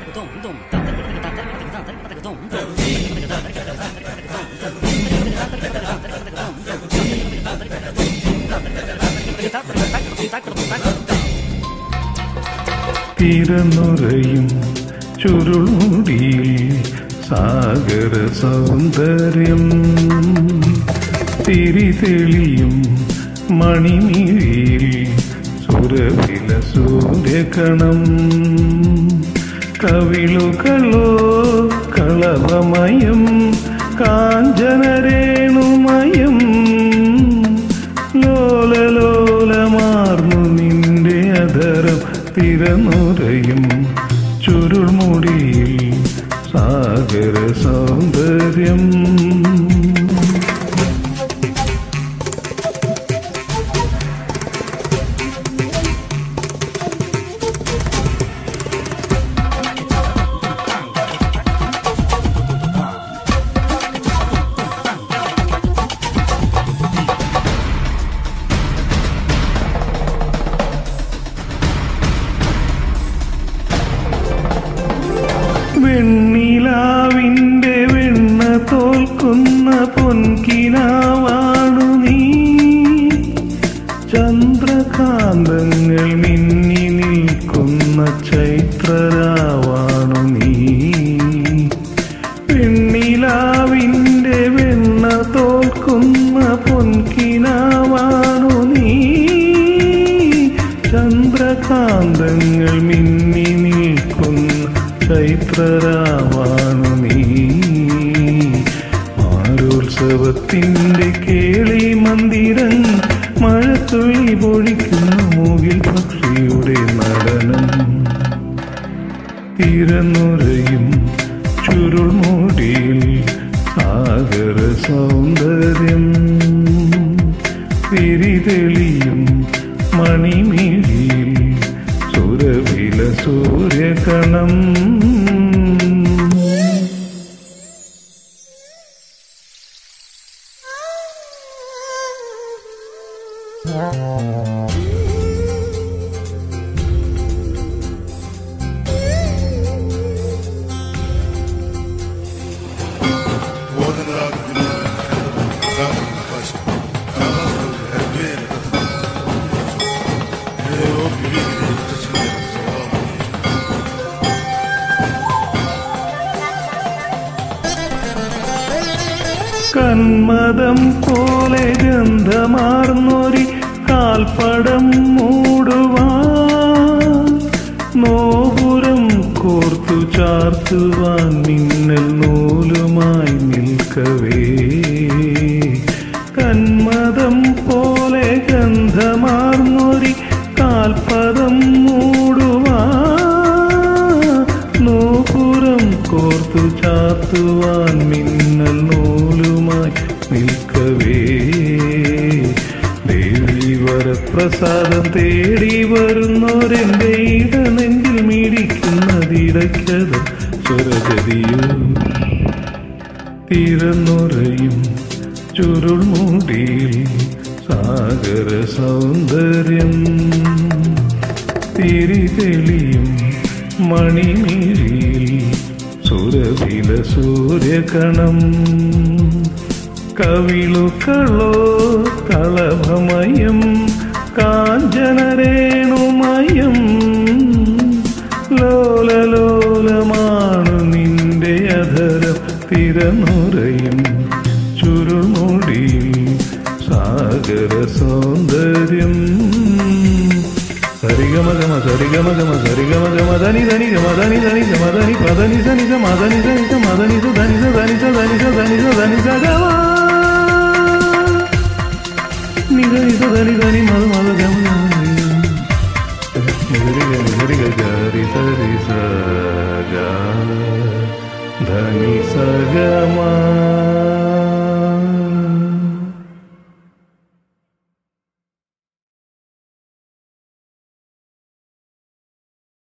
തിരനുറയും ചുരുൾമുടിയിൽ സാഗര സൗന്ദര്യം തിരിതെളിയും മണിമിഴിയിൽ സുരവില സൂര്യകണം കവിളുകളോ കളവമയം കാഞ്ചനരേണുമയം ലോലലോലമാർന്നു നിന്റെ അധരം തിരനുറയും ചുരുൾമുടിയിൽ സാഗര സൗന്ദര്യം വെണ്ണിലാവിന്റെ വെണ്ണ തോൽക്കുന്ന പൊൻകിനാവാണു നീ ചന്ദ്രകാന്തങ്ങൾ മിന്നി നിൽക്കുന്ന ചൈത്രരാവാണു നീ വെണ്ണിലാവിന്റെ വെണ്ണ തോൽക്കുന്ന പൊൻകിനാവാണു നീ ചന്ദ്രകാന്തങ്ങൾ മിന്നി നിൽക്കുന്ന ചൈത്രരാവാണു നീ ആരോത്സവത്തിന്റെ കേളി മന്ദിരം മഴത്തുള്ളി പൊഴിക്കുന്ന മൂകിൽ പക്ഷിയുടെ നടനം തിരനുറയും ചുരുൾമുടിയിൽ സാഗര സൗന്ദര്യം തിരിതെളിയും മണിമിഴിയിൽ സുരവില സൂര്യകണം കന്മദം പോലെ ഗന്ധമാർന്നൊരി കാൽപ്പടം മൂടുവാൻ നോപുരം കോർത്തു ചാർത്തുവാൻ മിന്നൽ നൂലുമായി നിൽക്കവേ കന്മദം പോലെ ഗന്ധമാർന്നൊരി കാൽപ്പദം മൂടുവാൻ നോപുരം കോർത്തു ചാർത്തുവാൻ മിന്നൽ നൂലുമായി നിൽക്കവേ ദേവി വരപ്രസാദം തേടി വരുന്നോരെന്റെ ഇടനെഞ്ചിൽ മിടിക്കുന്നതിടയ്ക്കത് സ്വരഗതിയോ തിരന്നുറയും ചുരുൾമുടിയിൽ സാഗര സൗന്ദര്യം തിരിതെളിയും മണിമിഴിയിൽ സുരവില സൂര്യകണം കവിളുകളോ കളഭമയം കാഞ്ചനരേണുമയം ലോലലോലമാണു നിന്റെ അധരം തിരനുറയും ചുരുൾമുടിയിൽ സാഗര സൗന്ദര്യം സരിഗമഗമ സരിഗമഗമ സരിഗമഗമ ധനി ധനി ഗമ ധനി ധനി ഗമ ധനി പധനി സനി സ മധനി സനി സ മധനി സ ധനി സ ധനി സ ധനി സ ധനി സ ധനി സ ഗമ നി ധനി സ ധനി ധനി മധ മധ ഗമ ഗമ നിഗരി ഗ നിഗരി ഗ ഗരി സരി സ ഗ ധനി സ ഗമ